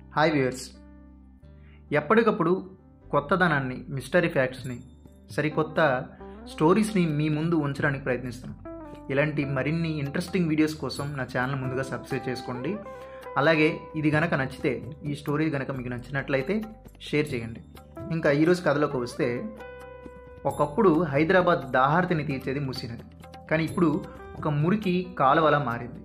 hi viewers ఎప్పటికప్పుడు కొత్తదనాన్ని mystery ఫ్యాక్ట్స్ని సరికొత్త స్టోరీస్ని మీ ముందు ఉంచడానికి ప్రయత్నిస్తాను ఇలాంటి మరిన్ని ఇంట్రెస్టింగ్ వీడియోస్ కోసం నా ఛానల్ ముందుగా సబ్స్క్రైబ్ చేసుకోండి అలాగే ఇది గనక నచ్చితే ఈ స్టోరీ గనక మీకు నచ్చినట్లయితే షేర్ చేయండి ఇంకా ఈరోజు కథలోకి వస్తే ఒకప్పుడు హైదరాబాద్ దాహార్తిని తీర్చేది మూసినది కానీ ఇప్పుడు ఒక మురికి కాలువలా మారింది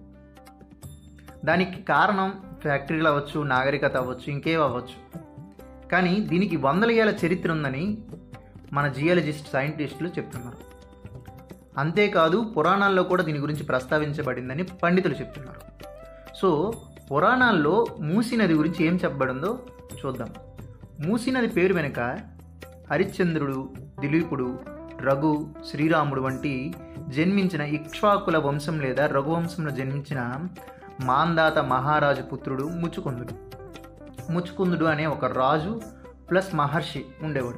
దానికి కారణం ఫ్యాక్టరీలు అవ్వచ్చు నాగరికత అవ్వచ్చు ఇంకేం అవ్వచ్చు కానీ దీనికి వందల ఏళ్ళ చరిత్ర ఉందని మన జియాలజిస్ట్ సైంటిస్టులు చెప్తున్నారు అంతేకాదు పురాణాల్లో కూడా దీని గురించి ప్రస్తావించబడిందని పండితులు చెప్తున్నారు సో పురాణాల్లో మూసీ నది గురించి ఏం చెప్పబడిందో చూద్దాం మూసీ నది పేరు వెనుక హరిశ్చంద్రుడు దిలీపుడు రఘు శ్రీరాముడు వంటి జన్మించిన ఇక్ష్వాకుల వంశం లేదా రఘువంశంలో జన్మించిన మాందాత మహారాజు పుత్రుడు ముచుకుందుడు ముచుకుందుడు అనే ఒక రాజు ప్లస్ మహర్షి ఉండేవాడు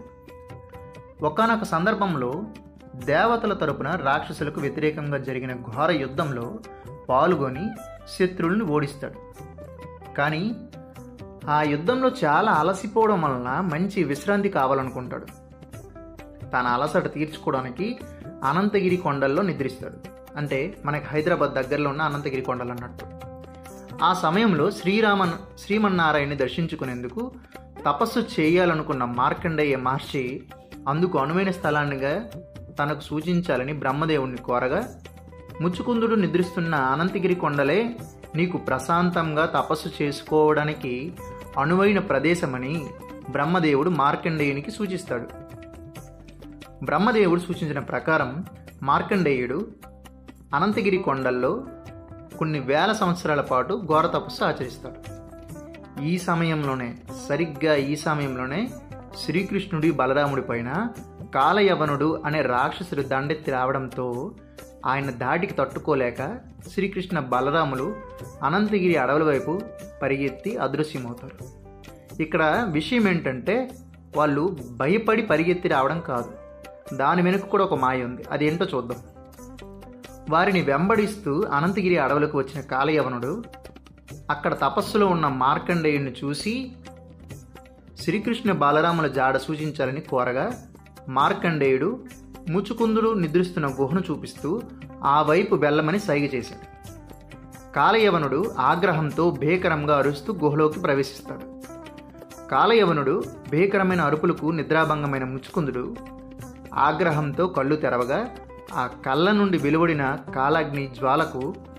ఒకనొక సందర్భంలో దేవతల తరపున రాక్షసులకు వ్యతిరేకంగా జరిగిన ఘోర యుద్ధంలో పాల్గొని శత్రువులను ఓడిస్తాడు కానీ ఆ యుద్ధంలో చాలా అలసిపోవడం వలన మంచి విశ్రాంతి కావాలనుకుంటాడు తన అలసట తీర్చుకోవడానికి అనంతగిరి కొండల్లో నిద్రిస్తాడు అంటే మనకి హైదరాబాద్ దగ్గరలో ఉన్న అనంతగిరి కొండలు అన్నట్టు ఆ సమయంలో శ్రీరామన్ శ్రీమన్నారాయణని దర్శించుకునేందుకు తపస్సు చేయాలనుకున్న మార్కండేయ మహర్షి అందుకు అనువైన స్థలాన్నిగా తనకు సూచించాలని బ్రహ్మదేవుణ్ణి కోరగా ముచ్చుకుందుడు నిద్రిస్తున్న అనంతగిరి కొండలే నీకు ప్రశాంతంగా తపస్సు చేసుకోవడానికి అనువైన ప్రదేశమని బ్రహ్మదేవుడు మార్కండేయునికి సూచిస్తాడు బ్రహ్మదేవుడు సూచించిన ప్రకారం మార్కండేయుడు అనంతగిరి కొండల్లో కొన్ని వేల సంవత్సరాల పాటు ఘోర తపస్సు ఆచరిస్తాడు ఈ సమయంలోనే సరిగ్గా ఈ సమయంలోనే శ్రీకృష్ణుడి బలరాముడి పైన కాలయవనుడు అనే రాక్షసుడు దండెత్తి రావడంతో ఆయన దాటికి తట్టుకోలేక శ్రీకృష్ణ బలరాములు అనంతగిరి అడవుల వైపు పరిగెత్తి అదృశ్యమవుతారు ఇక్కడ విషయం ఏంటంటే వాళ్ళు భయపడి పరిగెత్తి రావడం కాదు దాని వెనుక కూడా ఒక మాయ ఉంది అదేంటో చూద్దాం వారిని వెంబడిస్తూ అనంతగిరి అడవులకు వచ్చిన కాలయవనుడు అక్కడ తపస్సులో ఉన్న మార్కండేయుడిని చూసి శ్రీకృష్ణ బాలరాముల జాడ సూచించాలని కోరగా మార్కండేయుడు ముచుకుందుడు నిద్రిస్తున్న గుహను చూపిస్తూ ఆ వైపు వెళ్ళమని సైగ చేశాడు కాలయవనుడు ఆగ్రహంతో భీకరంగా అరుస్తూ గుహలోకి ప్రవేశిస్తాడు కాలయవనుడు భీకరమైన అరుపులకు నిద్రాభంగమైన ముచుకుందుడు ఆగ్రహంతో కళ్ళు తెరవగా ఆ కళ్ళ నుండి వెలువడిన కాలాగ్ని జ్వాలకు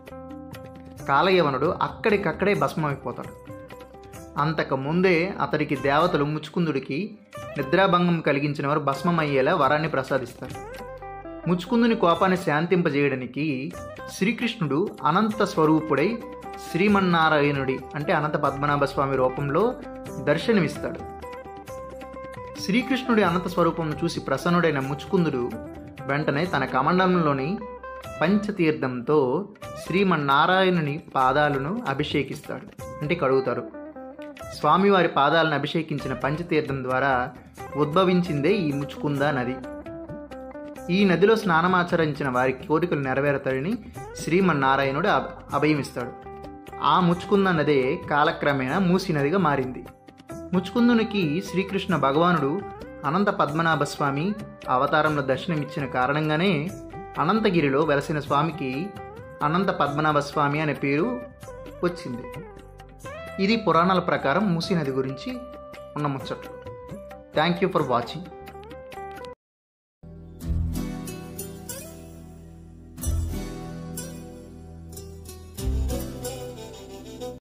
కాలయవనుడు అక్కడికక్కడే భస్మమైపోతాడు అంతకు ముందే అతడికి దేవతలు ముచుకుందుడికి నిద్రాభంగం కలిగించిన వారు భస్మమయ్యేలా వరాన్ని ప్రసాదిస్తారు ముచుకుందుని కోపాన్ని శాంతింపజేయడానికి శ్రీకృష్ణుడు అనంత స్వరూపుడై శ్రీమన్నారాయణుడి అంటే అనంత పద్మనాభ స్వామి రూపంలో దర్శనమిస్తాడు శ్రీకృష్ణుడి అనంత స్వరూపంను చూసి ప్రసన్నుడైన ముచుకుందుడు వెంటనే తన కమండంలోని పంచతీర్థంతో శ్రీమన్నారాయణుని పాదాలను అభిషేకిస్తాడు అంటే కడుగుతారు స్వామివారి పాదాలను అభిషేకించిన పంచతీర్థం ద్వారా ఉద్భవించిందే ఈ ముచుకుంద నది ఈ నదిలో స్నానమాచరించిన వారి కోరికలు నెరవేరుతాయని శ్రీమన్నారాయణుడు అభయమిస్తాడు ఆ ముచ్చుకుంద నదే కాలక్రమేణా మూసి నదిగా మారింది ముచ్చుకుందునికి శ్రీకృష్ణ భగవానుడు అనంత పద్మనాభ స్వామి అవతారంలో దర్శనమిచ్చిన కారణంగానే అనంతగిరిలో వెలసిన స్వామికి అనంత పద్మనాభ స్వామి అనే పేరు వచ్చింది ఇది పురాణాల ప్రకారం మూసీ నది గురించి ఉన్న ముచ్చట్లు థ్యాంక్ యూ ఫర్ వాచింగ్